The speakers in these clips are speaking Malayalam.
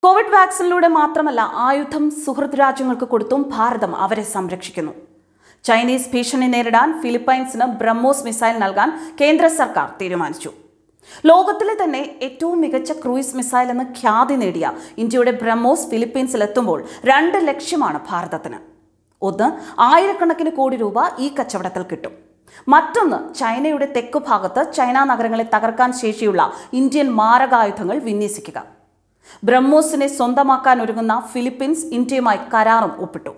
കോവിഡ് വാക്സിനിലൂടെ മാത്രമല്ല ആയുധം സുഹൃത്ത് രാജ്യങ്ങൾക്ക് കൊടുത്തും ഭാരതം അവരെ സംരക്ഷിക്കുന്നു ചൈനീസ് ഭീഷണി നേരിടാൻ ഫിലിപ്പൈൻസിന് ബ്രഹ്മോസ് മിസൈൽ നൽകാൻ കേന്ദ്ര സർക്കാർ തീരുമാനിച്ചു ലോകത്തിലെ തന്നെ ഏറ്റവും മികച്ച ക്രൂയിസ് മിസൈൽ എന്ന് ഖ്യാതി നേടിയ ഇന്ത്യയുടെ ബ്രഹ്മോസ് ഫിലിപ്പീൻസിലെത്തുമ്പോൾ രണ്ട് ലക്ഷ്യമാണ് ഭാരതത്തിന് ഒന്ന് ആയിരക്കണക്കിന് കോടി രൂപ ഈ കച്ചവടത്തിൽ കിട്ടും മറ്റൊന്ന് ചൈനയുടെ തെക്കു ഭാഗത്ത് ചൈന നഗരങ്ങളെ തകർക്കാൻ ശേഷിയുള്ള ഇന്ത്യൻ മാരകായുധങ്ങൾ വിന്യസിക്കുക ബ്രഹ്മോസിനെ സ്വന്തമാക്കാൻ ഒരുങ്ങുന്ന ഫിലിപ്പീൻസ് ഇന്ത്യയുമായി കരാറും ഒപ്പിട്ടു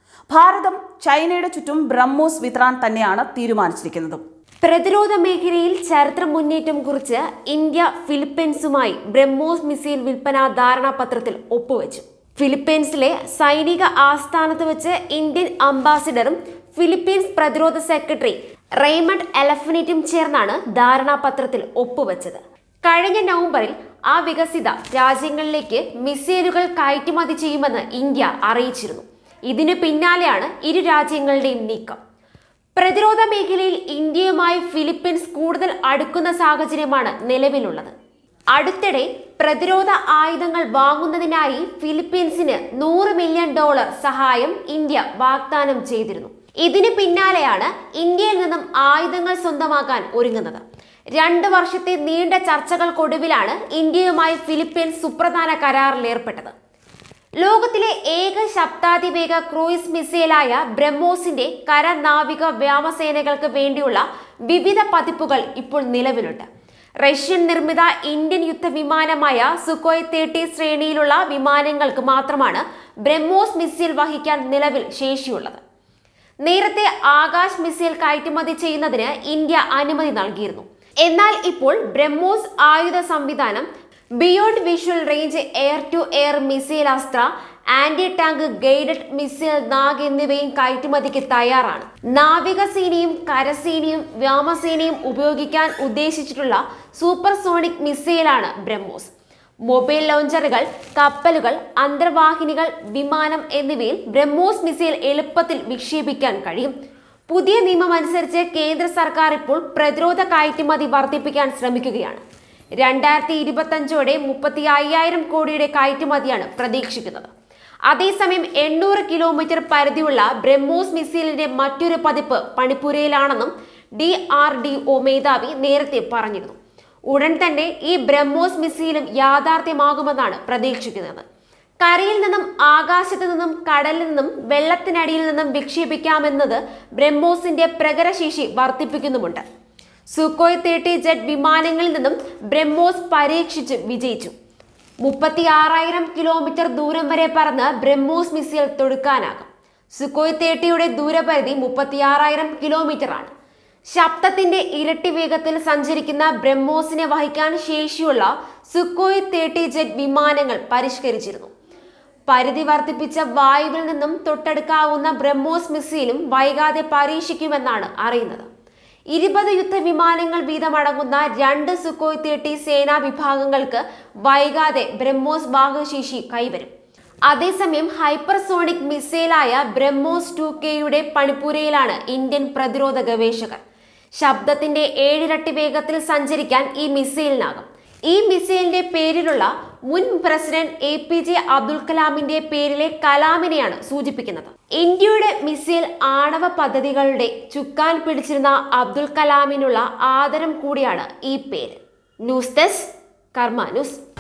ഭാരതം ചൈനയുടെ ചുറ്റും ബ്രഹ്മോസ് വിതറാൻ തന്നെയാണ് തീരുമാനിച്ചിരിക്കുന്നത് പ്രതിരോധ മേഖലയിൽ ചരിത്ര മുന്നേറ്റം കുറിച്ച് ഇന്ത്യ ഫിലിപ്പീൻസുമായി ബ്രഹ്മോസ് മിസൈൽ വിൽപ്പന ധാരണാപത്രത്തിൽ ഒപ്പുവെച്ചു ഫിലിപ്പീൻസിലെ സൈനിക ആസ്ഥാനത്ത് വെച്ച് ഇന്ത്യൻ അംബാസിഡറും ഫിലിപ്പീൻസ് പ്രതിരോധ സെക്രട്ടറി റെയ്മണ്ട് എലഫനറ്റും ചേർന്നാണ് ധാരണാപത്രത്തിൽ ഒപ്പുവെച്ചത് കഴിഞ്ഞ നവംബറിൽ ആ വികസിത രാജ്യങ്ങളിലേക്ക് മിസൈലുകൾ കയറ്റുമതി ചെയ്യുമെന്ന് ഇന്ത്യ അറിയിച്ചിരുന്നു ഇതിനു പിന്നാലെയാണ് ഇരു രാജ്യങ്ങളുടെയും നീക്കം പ്രതിരോധ മേഖലയിൽ ഇന്ത്യയുമായി ഫിലിപ്പീൻസ് കൂടുതൽ അടുക്കുന്ന സാഹചര്യമാണ് നിലവിലുള്ളത് അടുത്തിടെ പ്രതിരോധ ആയുധങ്ങൾ വാങ്ങുന്നതിനായി ഫിലിപ്പീൻസിന് നൂറ് മില്യൺ ഡോളർ സഹായം ഇന്ത്യ വാഗ്ദാനം ചെയ്തിരുന്നു ഇതിന് പിന്നാലെയാണ് ഇന്ത്യയിൽ നിന്നും ആയുധങ്ങൾ സ്വന്തമാക്കാൻ ഒരുങ്ങുന്നത് രണ്ട് വർഷത്തെ നീണ്ട ചർച്ചകൾക്കൊടുവിലാണ് ഇന്ത്യയുമായി ഫിലിപ്പീൻസ് സുപ്രധാന കരാറിൽ ഏർപ്പെട്ടത് ലോകത്തിലെ ഏക ശബ്ദാതിവേഗ ക്രൂയിസ് മിസൈലായ ബ്രഹ്മോസിന്റെ കര നാവിക വ്യോമസേനകൾക്ക് വേണ്ടിയുള്ള വിവിധ പതിപ്പുകൾ ഇപ്പോൾ നിലവിലുണ്ട് റഷ്യൻ നിർമ്മിത ഇന്ത്യൻ യുദ്ധവിമാനമായ സുക്കോയ് തേർട്ടി ശ്രേണിയിലുള്ള വിമാനങ്ങൾക്ക് മാത്രമാണ് ബ്രഹ്മോസ് മിസൈൽ വഹിക്കാൻ നിലവിൽ ശേഷിയുള്ളത് നേരത്തെ ആകാശ് മിസൈൽ കയറ്റുമതി ചെയ്യുന്നതിന് ഇന്ത്യ അനുമതി നൽകിയിരുന്നു എന്നാൽ ഇപ്പോൾ ബ്രഹ്മോസ് ആയുധ സംവിധാനം beyond visual range air to air missile Astra anti tank guided missile Nag എന്നിവയും കയറ്റുമതിക്ക് തയ്യാറാണ് നാവികസേനയും കരസേനയും വ്യോമസേനയും ഉപയോഗിക്കാൻ ഉദ്ദേശിച്ചിട്ടുള്ള സൂപ്പർസോണിക് മിസൈലാണ് ബ്രഹ്മോസ് മൊബൈൽ ലോഞ്ചറുകൾ കപ്പലുകൾ അന്തർവാഹിനികൾ വിമാനം എന്നിവയിൽ ബ്രഹ്മോസ് മിസൈൽ എളുപ്പത്തിൽ വിക്ഷേപിക്കാൻ കഴിയും പുതിയ നിയമം അനുസരിച്ച് കേന്ദ്ര സർക്കാർ ഇപ്പോൾ പ്രതിരോധ കയറ്റുമതി വർദ്ധിപ്പിക്കാൻ ശ്രമിക്കുകയാണ് രണ്ടായിരത്തി ഇരുപത്തഞ്ചോടെ മുപ്പത്തി അയ്യായിരം കോടിയുടെ കയറ്റുമതിയാണ് പ്രതീക്ഷിക്കുന്നത് അതേസമയം എണ്ണൂറ് കിലോമീറ്റർ പരിധിയുള്ള ബ്രഹ്മോസ് മിസൈലിന്റെ മറ്റൊരു പതിപ്പ് പണിപ്പുരയിലാണെന്നും ഡി ആർ ഡി ഒ മേധാവി നേരത്തെ പറഞ്ഞിരുന്നു ഉടൻ തന്നെ ഈ ബ്രഹ്മോസ് മിസൈലും യാഥാർത്ഥ്യമാകുമെന്നാണ് പ്രതീക്ഷിക്കുന്നത് കരയിൽ നിന്നും ആകാശത്ത് നിന്നും കടലിൽ നിന്നും വെള്ളത്തിനടിയിൽ നിന്നും വിക്ഷേപിക്കാമെന്നത് ബ്രഹ്മോസിന്റെ പ്രകരശേഷി വർദ്ധിപ്പിക്കുന്നുമുണ്ട് സുക്കോയ് തേർട്ടി ജെറ്റ് വിമാനങ്ങളിൽ നിന്നും ബ്രഹ്മോസ് പരീക്ഷിച്ച് വിജയിച്ചു മുപ്പത്തി ആറായിരം കിലോമീറ്റർ ദൂരം വരെ പറന്ന് ബ്രഹ്മോസ് മിസൈൽ തൊടുക്കാനാകും സുക്കോയ് തേർട്ടിയുടെ ദൂരപരിധി മുപ്പത്തി ആറായിരം കിലോമീറ്റർ ആണ് ശബ്ദത്തിന്റെ ഇരട്ടി വേഗത്തിൽ സഞ്ചരിക്കുന്ന ബ്രഹ്മോസിനെ വഹിക്കാൻ ശേഷിയുള്ള സുക്കോയ് തേർട്ടി ജെറ്റ് വിമാനങ്ങൾ പരിഷ്കരിച്ചിരുന്നു പരിധി വർദ്ധിപ്പിച്ച വായുവിൽ നിന്നും തൊട്ടടുക്കാവുന്ന ബ്രഹ്മോസ് മിസൈലും വൈകാതെ പരീക്ഷിക്കുമെന്നാണ് അറിയുന്നത് ഇരുപത് യുദ്ധവിമാനങ്ങൾ വീതമടങ്ങുന്ന രണ്ട് സുക്കോയ് തേർട്ടി സേനാ വിഭാഗങ്ങൾക്ക് വൈകാതെ ബ്രഹ്മോസ് വാഹകശേഷി കൈവരും അതേസമയം ഹൈപ്പർസോണിക് മിസൈലായ ബ്രഹ്മോസ് ടു കെയുടെ പണിപ്പുരയിലാണ് ഇന്ത്യൻ പ്രതിരോധ ഗവേഷകർ ശബ്ദത്തിന്റെ ഏഴിരട്ടി വേഗത്തിൽ സഞ്ചരിക്കാൻ ഈ മിസൈലിനാകും ഈ മിസൈലിന്റെ പേരിലുള്ള മുൻ president A P J Abdul കലാമിന്റെ പേരിലെ കലാമിനെയാണ് സൂചിപ്പിക്കുന്നത് ഇന്ത്യയുടെ മിസൈൽ ആണവ പദ്ധതികളുടെ ചുക്കാൻ പിടിച്ചിരുന്ന അബ്ദുൽ കലാമിനുള്ള ആദരം കൂടിയാണ് ഈ പേര് ന്യൂസ് ഡെസ്ക് കർമ്മ ന്യൂസ്